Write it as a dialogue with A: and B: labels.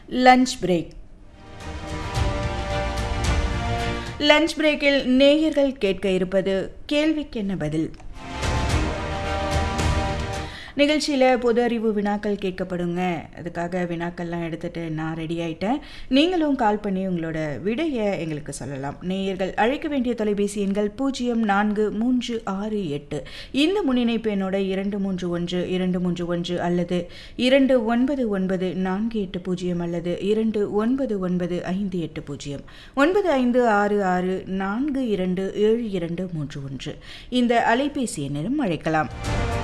A: lunch break lunch பிரேக்கில் நேயர்கள் கேட்க இருப்பது கேள்விக்கென்ன பதில் நிகழ்ச்சியில் பொது அறிவு வினாக்கள் கேட்கப்படுங்க அதுக்காக வினாக்கள்லாம் எடுத்துகிட்டு நான் ரெடி ஆயிட்டேன் நீங்களும் கால் பண்ணி உங்களோட விடையை எங்களுக்கு சொல்லலாம் நேயர்கள் அழைக்க வேண்டிய தொலைபேசி எண்கள் பூஜ்ஜியம் நான்கு மூன்று ஆறு எட்டு இந்த முன்னிணைப்பு எண்ணோட இரண்டு மூன்று ஒன்று இரண்டு மூன்று ஒன்று அல்லது இரண்டு ஒன்பது ஒன்பது நான்கு எட்டு பூஜ்ஜியம் அல்லது இரண்டு ஒன்பது ஒன்பது ஐந்து எட்டு பூஜ்ஜியம் ஒன்பது ஐந்து ஆறு ஆறு நான்கு இரண்டு ஏழு இரண்டு மூன்று ஒன்று இந்த அலைபேசி எண்ணிலும் அழைக்கலாம்